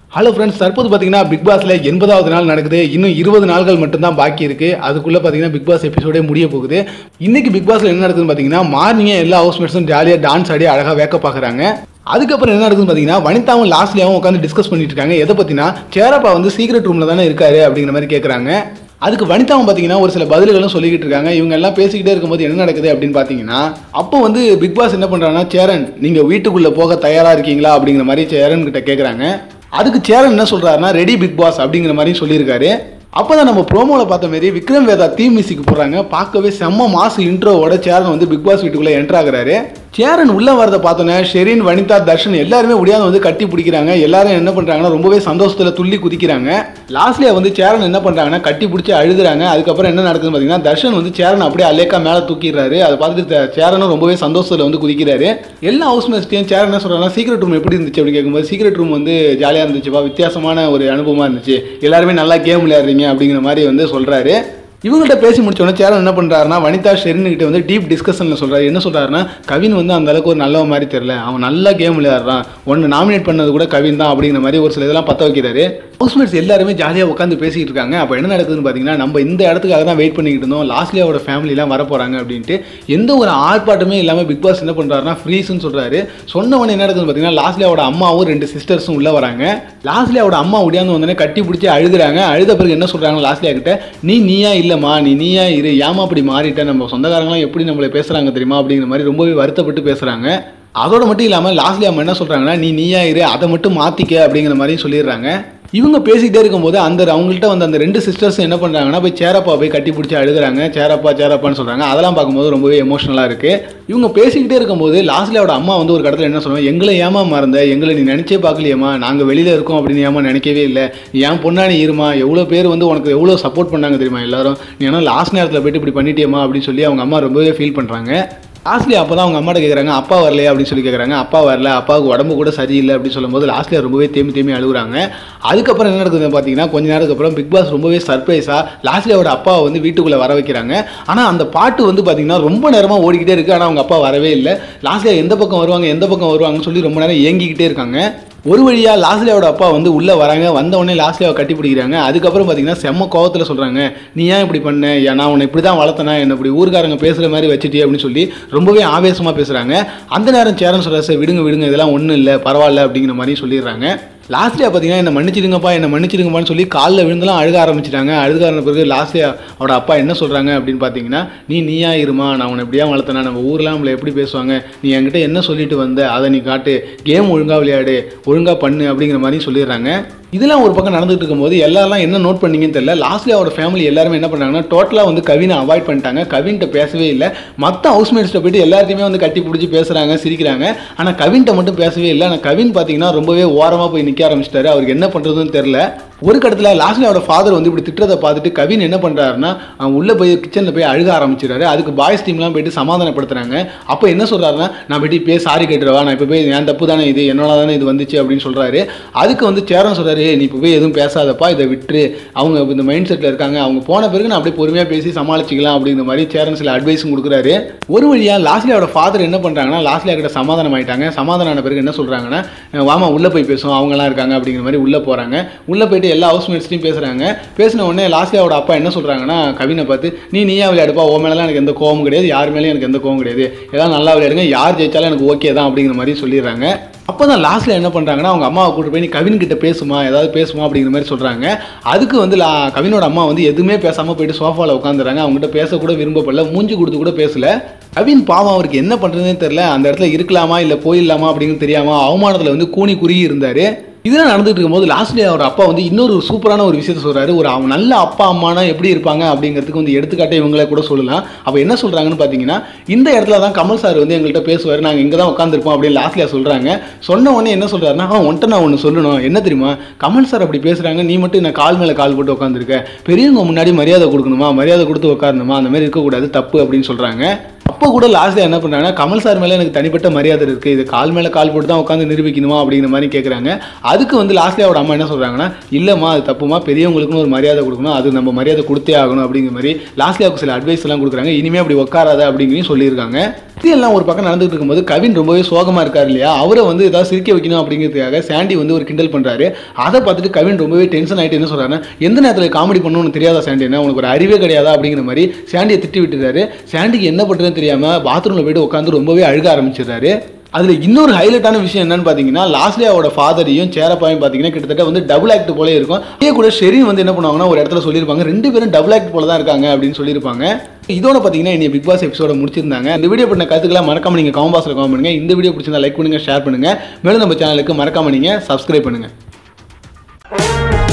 hello friends தற்போது பார்த்தீங்கன்னா big பாஸ்ல எண்பதாவது நாள் நடக்குது இன்னும் இருபது நாள்கள் மட்டும்தான் பாக்கி இருக்கு அதுக்குள்ள பார்த்தீங்கன்னா பிக் பாஸ் எபிசோடே முடிய போகுது இன்னைக்கு பிக் பாஸ்ல என்ன நடக்குதுன்னு பார்த்தீங்கன்னா மார்னிங்கே எல்லா ஹவுஸ்மேட்ஸும் ஜாலியாக டான்ஸ் ஆடி அழகாக வேக்க பார்க்குறாங்க அதுக்கப்புறம் என்ன நடக்குதுன்னு பார்த்தீங்கன்னா வனிதாவும் லாஸ்ட்லியாவும் உட்காந்து டிஸ்கஸ் பண்ணிட்டு இருக்காங்க எதை பற்றினா சேரப்பா வந்து சீக்ரெட் ரூமில் தானே இருக்காரு அப்படிங்கிற மாதிரி கேட்குறாங்க அதுக்கு வனிதாவும் பார்த்தீங்கன்னா ஒரு சில பதில்களும் சொல்லிக்கிட்டு இருக்காங்க இவங்க எல்லாம் பேசிக்கிட்டே இருக்கும்போது என்ன நடக்குது அப்படின்னு பார்த்தீங்கன்னா அப்போ வந்து பிக் பாஸ் என்ன பண்ணுறாங்கன்னா சேரன் நீங்கள் வீட்டுக்குள்ளே போக தயாராக இருக்கீங்களா அப்படிங்கிற மாதிரி சேரன் கிட்ட கேட்குறாங்க அதுக்கு சேரன் என்ன சொல்கிறாருன்னா ரெடி பிக் பாஸ் அப்படிங்கிற மாதிரி சொல்லியிருக்காரு அப்பதான் நம்ம ப்ரோமோவில் பார்த்த மாதிரி விக்ரம் வேதா தீம் மியூசிக் போடுறாங்க பார்க்கவே செம்ம மாசு இன்ட்ரோவோட சேரன் வந்து பிக் பாஸ் வீட்டுக்குள்ளே என்டர் ஆகுறாரு சேரன் உள்ள வரதை பார்த்தோன்னே ஷெரீன் வனிதா தர்ஷன் எல்லாருமே முடியாத வந்து கட்டி பிடிக்கிறாங்க எல்லாரும் என்ன பண்றாங்கன்னா ரொம்பவே சந்தோஷத்துல துள்ளி குதிக்கிறாங்க லாஸ்ட்ல வந்து சேரன் என்ன பண்றாங்கன்னா கட்டி பிடிச்சி அழுகுறாங்க அதுக்கப்புறம் என்ன நடக்குதுன்னு பார்த்தீங்கன்னா தர்ஷன் வந்து சேரன் அப்படியே அலேக்கா மேலே தூக்கிடுறாரு அதை பார்த்துட்டு த- சேரனும் ரொம்பவே சந்தோஷத்துல வந்து குதிக்கிறாரு எல்லா ஹவுஸ் மேட்ஸ்டையும் சேரன் என்ன சொல்றாங்கன்னா சீக்ரெட் ரூம் எப்படி இருந்துச்சு அப்படின்னு கேட்கும்போது சீக்ரெட் ரூம் வந்து ஜாலியாக இருந்துச்சுப்பா வித்தியாசமான ஒரு அனுபவமா இருந்துச்சு எல்லாருமே நல்லா கேம் விளையாடுறீங்க அப்படிங்கிற மாதிரி வந்து சொல்றாரு இவங்கள்ட்ட பேசி முடிச்ச உடனே சேரன் என்ன பண்றாருன்னா வனிதா ஷெரின் கிட்ட வந்து டீப் டிஸ்கஷன்ல சொல்றாரு என்ன சொல்றாருன்னா கவின் வந்து அந்த அளவுக்கு ஒரு நல்லவன் மாதிரி தெரியல அவன் நல்லா கேம் விளையாடுறான் ஒன்று நாமினேட் பண்ணது கூட கவின் தான் அப்படிங்கிற மாதிரி ஒரு சில இதெல்லாம் பத்த வைக்கிறாரு ஹவுஸ்மேட்ஸ் எல்லாருமே ஜாலியாக உட்காந்து பேசிக்கிட்டு இருக்காங்க அப்போ என்ன நடக்குதுன்னு பார்த்தீங்கன்னா நம்ம இந்த இடத்துக்காக தான் வெயிட் பண்ணிக்கிட்டு இருந்தோம் லாஸ்ட்லியாவோட ஃபேமிலிலாம் வர போறாங்க அப்படின்ட்டு எந்த ஒரு ஆர்ப்பாட்டமே இல்லாமல் பிக் பாஸ் என்ன பண்றாருன்னா ஃப்ரீஸ்னு சொல்றாரு சொன்ன உடனே என்ன நடக்குதுன்னு பார்த்தீங்கன்னா லாஸ்ட்லியாவோட அம்மாவும் ரெண்டு சிஸ்டர்ஸும் உள்ள வராங்க லாஸ்ட்லியாவோட அம்மா உடையாந்து வந்தோடனே கட்டி பிடிச்சி அழுகுறாங்க அழுத பிறகு என்ன சொல்றாங்க லாஸ்ட்லியா கிட்ட நீ நீயா இல்லம்மா நீ நீயா இரு ஏமா அப்படி மாறிட்ட நம்ம சொந்தக்காரங்களாம் எப்படி நம்மளை பேசுறாங்க தெரியுமா அப்படிங்கிற மாதிரி ரொம்பவே வருத்தப்பட்டு பேசுறாங்க அதோட மட்டும் இல்லாமல் லாஸ்ட்லி அம்மா என்ன சொல்றாங்கன்னா நீ நீயா இரு அதை மட்டும் மாத்திக்க அப்படிங்கிற மாதிரி சொல்லிடுறாங்க இவங்க பேசிக்கிட்டே இருக்கும்போது அந்த அவங்கள்ட்ட வந்து அந்த ரெண்டு சிஸ்டர்ஸ் என்ன பண்றாங்கன்னா போய் சேரப்பா போய் கட்டி பிடிச்சி அழுகுறாங்க சேரப்பா சேரப்பான்னு சொல்றாங்க அதெல்லாம் பார்க்கும்போது ரொம்பவே எமோஷனலாக இருக்கு இவங்க பேசிக்கிட்டே இருக்கும்போது லாஸ்ட்லியோட அம்மா வந்து ஒரு கடத்துல என்ன சொல்லுவாங்க எங்களை ஏமா மறந்த எங்களை நீ நினைச்சே பார்க்கலையேம்மா நாங்க வெளியில இருக்கோம் அப்படின்னு ஏமா நினைக்கவே இல்லை நீ ஏன் பொண்ணானி இருமா எவ்வளோ பேர் வந்து உனக்கு எவ்வளோ சப்போர்ட் பண்ணாங்க தெரியுமா எல்லாரும் நீ ஏன்னா லாஸ்ட் நேரத்தில் போயிட்டு இப்படி பண்ணிட்டியேம்மா அப்படின்னு சொல்லி அவங்க அம்மா ரொம்பவே ஃபீல் பண்றாங்க லாஸ்ட்லி அப்போ தான் அவங்க அம்மாட்ட கேட்குறாங்க அப்பா வரலையா அப்படின்னு சொல்லி கேட்குறாங்க அப்பா வரல அப்பாவுக்கு உடம்பு கூட சரியில்லை அப்படின்னு சொல்லும்போது லாஸ்ட்ல ரொம்பவே தேம்பி தேம்பி அழுகுறாங்க அதுக்கப்புறம் என்ன நடக்குதுன்னு பார்த்தீங்கன்னா கொஞ்ச நேரத்துக்கு அப்புறம் பிக் பாஸ் ரொம்பவே சர்ப்ரைஸாக லாஸ்ட்லியோட அப்பாவை வந்து வீட்டுக்குள்ளே வர வைக்கிறாங்க ஆனால் அந்த பாட்டு வந்து பார்த்தீங்கன்னா ரொம்ப நேரமாக ஓடிக்கிட்டே இருக்கு ஆனால் அவங்க அப்பா வரவே இல்லை லாஸ்ட்ல எந்த பக்கம் வருவாங்க எந்த பக்கம் வருவாங்கன்னு சொல்லி ரொம்ப நேரம் ஏங்கிக்கிட்டே இருக்காங்க ஒரு வழியா லாஸ்லியாவோட அப்பா வந்து உள்ள வராங்க வந்த உடனே லாஸ்லியாவை கட்டி பிடிக்கிறாங்க அதுக்கப்புறம் பார்த்தீங்கன்னா செம்ம கோவத்தில் சொல்றாங்க நீ ஏன் இப்படி பண்ண ஏன் நான் உன்னை இப்படி தான் வளர்த்தனா என்ன இப்படி ஊர்க்காரங்க பேசுற மாதிரி வச்சுட்டே அப்படின்னு சொல்லி ரொம்பவே ஆவேசமா பேசுறாங்க அந்த நேரம் சேரன் சொல்ற "சரி, விடுங்க விடுங்க இதெல்லாம் ஒன்றும் இல்லை பரவாயில்ல அப்படிங்கிற மாதிரி சொல்லிடுறாங்க லாஸ்ட்லியா பார்த்தீங்கன்னா என்ன மன்னிச்சிடுங்கப்பா என்ன மன்னிச்சிடுங்கப்பான்னு சொல்லி காலில் விழுந்தெல்லாம் அழுக ஆரம்பிச்சிட்டாங்க அழுக ஆரம்பிச்ச பிறகு லாஸ்ட்லியா அவட அப்பா என்ன சொல்றாங்க அப்படின்னு பார்த்தீங்கன்னா நீ நீயா இருமா நான் உன்னை எப்படியா வளர்த்தனா நம்ம ஊர்லாம் நம்மளை எப்படி பேசுவாங்க நீ என்கிட்ட என்ன சொல்லிட்டு வந்த அதை நீ காட்டு கேம் ஒழுங்கா விளையாடு ஒழுங்கா பண்ணு அப்படிங்கிற மாதிரி சொல்லிடுறாங்க இதெல்லாம் ஒரு பக்கம் நடந்துட்டு இருக்கும்போது எல்லாரும் என்ன நோட் பண்ணீங்கன்னு தெரியல லாஸ்ட்லி அவரோட ஃபேமிலி எல்லாருமே என்ன பண்ணாங்கன்னா டோட்டலாக வந்து கவினை அவாய்ட் பண்ணிட்டாங்க கவின்கிட்ட பேசவே இல்லை மற்ற ஹவுஸ்மேட்ஸ்ட்ட போயிட்டு எல்லாத்தையுமே வந்து கட்டி பிடிச்சி பேசுறாங்க சிரிக்கிறாங்க ஆனால் கவின்கிட்ட மட்டும் பேசவே இல்லை ஆனால் கவின் பார்த்தீங்கன்னா ரொம்பவே ஓரமாக போய் நிற்க ஆரம்பிச்சிட்டாரு அவருக்கு என்ன பண்ணுறதுன்னு தெரியல ஒரு கடத்துல லாஸ்ட்ல அவரோட ஃபாதர் வந்து இப்படி திட்டுறதை பார்த்துட்டு கவின் என்ன பண்றாருன்னா அவன் உள்ள போய் கிச்சனில் போய் அழுக ஆரம்பிச்சிடாரு அதுக்கு பாய்ஸ் டீம்லாம் போயிட்டு சமாதானப்படுத்துறாங்க அப்போ என்ன சொல்றாருன்னா நான் போயிட்டு போய் சாரி கேட்டுருவா நான் இப்போ போய் என் தப்பு தானே இது என்னோட தானே இது வந்துச்சு அப்படின்னு சொல்றாரு அதுக்கு வந்து சேரன் சொல்றாரு "ஏய், நீ இப்போ போய் எதுவும் பேசாதப்பா இதை விட்டுரு அவங்க இந்த மைண்ட் செட்டில் இருக்காங்க அவங்க போன பிறகு நான் அப்படியே பொறுமையாக பேசி சமாளிச்சிக்கலாம் அப்படிங்கிற மாதிரி சேரன் சில அட்வைஸும் கொடுக்குறாரு ஒரு வழியா லாஸ்ட்லியாவோட ஃபாதர் என்ன பண்றாங்கன்னா லாஸ்ட்லியா கிட்ட சமாதானம் ஆயிட்டாங்க சமாதானம் ஆன பிறகு என்ன சொல்றாங்கன்னா "அஹ், வாமா உள்ள போய் பேசுவோம் அவங்கலாம் இருக்காங்க அப்படிங்கிற மாதிரி உள்ள போறாங்க உள்ள போயிட்டு எல்லா ஹவுஸ்மேட்ஸ்லையும் பேசுறாங்க பேசின உடனே லாஸ்ட்லியாவோட அப்பா என்ன சொல்றாங்கன்னா கவினை பார்த்து நீ நீயா விளையாடுப்பா உன் மேலாம் எனக்கு எந்த கோவம் கிடையாது யார் மேலேயும் எனக்கு எந்த கோவம் கிடையாது ஏதாவது நல்லா விளையாடுங்க யார் ஜெயிச்சாலும் எனக்கு ஓகே தான் அப்படிங்கிற மாதிரி சொல்லிடுறாங்க அப்போ தான் லாஸ்ட்டில் என்ன பண்ணுறாங்கன்னா அவங்க அம்மாவை கூட்டு போய் நீ கவின் கிட்ட பேசுமா ஏதாவது பேசுமா அப்படிங்கிற மாதிரி சொல்கிறாங்க அதுக்கு வந்து லா கவினோட அம்மா வந்து எதுவுமே பேசாமல் போயிட்டு சோஃபாவில் உட்காந்துறாங்க அவங்ககிட்ட பேசக்கூட விரும்பப்படல மூஞ்சி கொடுத்து கூட பேசல கவின் பாவம் அவருக்கு என்ன பண்ணுறதுனே தெரில அந்த இடத்துல இருக்கலாமா இல்லை போயிடலாமா அப்படின்னு தெரியாமல் அவமானத்தில் வந்து கூனி குறுகி இருந்தார் இதெல்லாம் நடந்துட்டு இருக்கும்போது லாஸ்ட்லி அவர் அப்பா வந்து இன்னொரு சூப்பரான ஒரு விஷயத்த சொல்றாரு ஒரு அவன் நல்ல அப்பா அம்மானா எப்படி இருப்பாங்க அப்படிங்கிறதுக்கு வந்து எடுத்துக்காட்டே இவங்களே கூட சொல்லலாம் அப்போ என்ன சொல்றாங்கன்னு பார்த்தீங்கன்னா இந்த இடத்துல தான் கமல் சார் வந்து எங்கள்கிட்ட பேசுவார் நாங்கள் இங்கே தான் உட்காந்துருப்போம் அப்படின்னு லாஸ்ட்லியா சொல்றாங்க சொன்ன உடனே என்ன சொல்றாருன்னா அவன் ஒன்ட்ட நான் ஒன்று சொல்லணும் என்ன தெரியுமா கமல் சார் அப்படி பேசுறாங்க நீ மட்டும் என்ன கால் மேலே கால் போட்டு உட்காந்துருக்க பெரியவங்க முன்னாடி மரியாதை கொடுக்கணுமா மரியாதை கொடுத்து உட்காரணுமா அந்த மாதிரி இருக்கக்கூடாது தப்பு அப்படின்னு சொல்றாங்க அப்போ அப்போ கூட லாஸ்ட்ல என்ன பண்றாங்கன்னா கமல் சார் மேல எனக்கு தனிப்பட்ட மரியாதை இருக்கு இது கால் மேல கால் போட்டு தான் உட்காந்து நிரூபிக்கணுமா அப்படிங்கிற மாதிரி கேட்குறாங்க அதுக்கு வந்து லாஸ்ட்ல அவரோட அம்மா என்ன சொல்றாங்கன்னா இல்லம்மா அது தப்புமா பெரியவங்களுக்குன்னு ஒரு மரியாதை கொடுக்கணும் அது நம்ம மரியாதை கொடுத்தே ஆகணும் அப்படிங்கிற மாதிரி லாஸ்ட்ல அவருக்கு சில அட்வைஸ் எல்லாம் கொடுக்குறாங்க இனிமே அப்படி உட்காராத அப்படிங்கிறதையும் சொல்லியிருக்காங்க இது எல்லாம் ஒரு பக்கம் நடந்துட்டு இருக்கும்போது கவின் ரொம்பவே சோகமா இருக்காரு இல்லையா அவரை வந்து ஏதாவது சிரிக்க வைக்கணும் அப்படிங்கிறதுக்காக சாண்டி வந்து ஒரு கிண்டல் பண்றாரு அதை பார்த்துட்டு கவின் ரொம்பவே டென்ஷன் ஆயிட்டு என்ன சொல்றாருன்னா எந்த நேரத்தில் காமெடி பண்ணணும்னு தெரியாதா சாண்டி என்ன உனக்கு ஒரு அறிவே கிடையாதா அப்படிங்கிற மாதிரி சாண்டியை திட்டி விட்டுறாரு சாண்டிக்கு என்ன பண்றதுன்னு தெரியாம பாத்ரூம்ல போயிட்டு உட்காந்து ரொம்பவே அழுக ஆரம்பிச்சிடுறாரு அதுல இன்னொரு ஹைலைட்டான விஷயம் என்னன்னு பாத்தீங்கன்னா லாஸ்ட்லி அவரோட ஃபாதரையும் சேரப்பாயும் பாத்தீங்கன்னா கிட்டத்தட்ட வந்து டபுள் ஆக்ட் போல இருக்கும் இதே கூட ஷெரின் வந்து என்ன பண்ணுவாங்கன்னா ஒரு இடத்துல சொல்லியிருப்பாங்க ரெண்டு பேரும் டபுள் ஆக்ட் போல தான் இருக்காங்க அப்படின்னு சொல்லியிருப்பாங்க இதோட பாத்தீங்கன்னா இன்னைக்கு பிக் பாஸ் எபிசோட முடிச்சிருந்தாங்க இந்த வீடியோ பண்ண கருத்துக்களை மறக்காம நீங்க கமெண்ட் பாக்ஸ்ல கமெண்ட் பண்ணுங்க இந்த வீடியோ பிடிச்சிருந்தா லைக் பண்ணுங்க ஷேர் பண்ணுங்க மேலும் நம்ம சேனலுக்கு மறக்காம நீங்க சப்ஸ்கிரைப் பண்ணுங்க